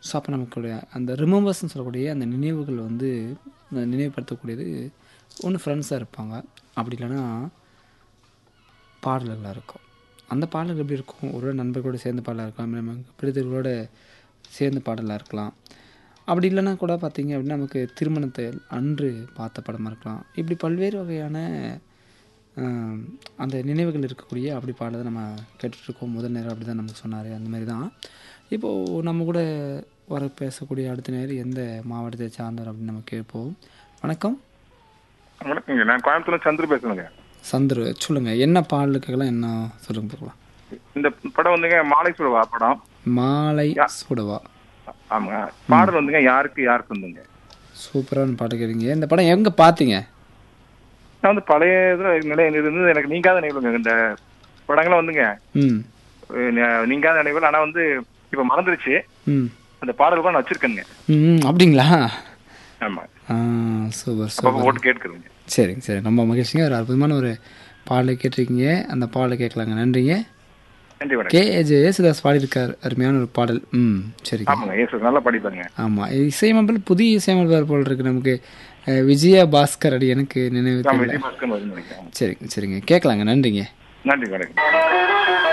so அப்போ நமக்குடைய அந்த ரிமெம்பர்ஸ்னு சொல்லக்கூடிய அந்த நினைவுகள் வந்து அந்த நினைவுபடுத்தக்கூடியது ஒன்று ஃப்ரெண்ட்ஸாக இருப்பாங்க அப்படி இல்லைன்னா பாடல்களாக இருக்கும் அந்த பாடல்கள் எப்படி இருக்கும் ஒரு நண்பர்களோடு சேர்ந்து பாடலாக இருக்கலாம் நம்ம பிடித்தவர்களோட சேர்ந்து பாடலாக இருக்கலாம் அப்படி இல்லைன்னா கூட பார்த்தீங்க அப்படின்னா நமக்கு திருமணத்தை அன்று பார்த்த படமாக இருக்கலாம் இப்படி பல்வேறு வகையான ஆம், அந்த நினைவுகள் இருக்கக்கூடிய அப்படி பாடலை நம்ம கேட்டுட்ருக்கோம் முதல் நேரம் அப்படி தான் நமக்கு சொன்னார் அந்த மாதிரி தான் இப்போது நம்ம கூட வர பேசக்கூடிய அடுத்த நேரம் எந்த மாவட்டத்தை சார்ந்தவர் அப்படின்னு நம்ம கேட்போம் வணக்கம் வணக்கங்க நான் கோயம்புத்தூர்ல சந்திர பேசுறேங்க சந்துரு சொல்லுங்கள் என்ன பாடலுக்கெல்லாம் என்ன சொல்லுங்க பார்க்கலாம் இந்த படம் வந்துங்க மாலை சுடவா படம் மாலை சுடவா ஆமாங்க பாடல் வந்துங்க யாருக்கு யாருக்கு வந்துங்க சூப்பரான பாட்டு கேட்குறீங்க இந்த படம் எங்கே பார்த்தீங்க நான் வந்து பழைய இதுல நிலை இருந்தது எனக்கு நீங்காத நினைவுங்க இந்த படங்கள்லாம் வந்துங்க ம் அஹ் ந- நீங்காத நினைவுகள் ஆனா வந்து இப்ப மறந்துருச்சு ம் அந்த பாடல் கூட நான் வச்சிருக்கேங்க ம் அப்படிங்களா ஆமா ஆ சூப்பர் அப்பப்போ சூப்பர் போட்டு கேட்குறேங்க சரிங்க சரி ரொம்ப மகிழ்ச்சிங்க ஒரு அற்புதமான ஒரு பாடலை கேட்டிருக்கீங்க அந்த பாடலை கேட்கலாங்க நன்றிங்க நன்றி வணக்கம் கே ஏ ஜெயசுதாஸ் பாடியிருக்கார் அருமையான ஒரு பாடல் ம் சரிங்க ஆமாங்க ஏசு நல்லா படிப்பாங்க ஆமாம் இசையமைப்பில் புதிய இசையமைப்பாளர் போல் இருக்கு நமக்கு அஹ், விஜயா பாஸ்கர் அடி எனக்கு நினைவு ஆமா தெரியல விஜய் பாஸ்கர் வருதுன்னு நினைக்கிறேன் சரிங்க சரிங்க கேட்கலாங்க நன்றிங்க நன்றி வணக்கம்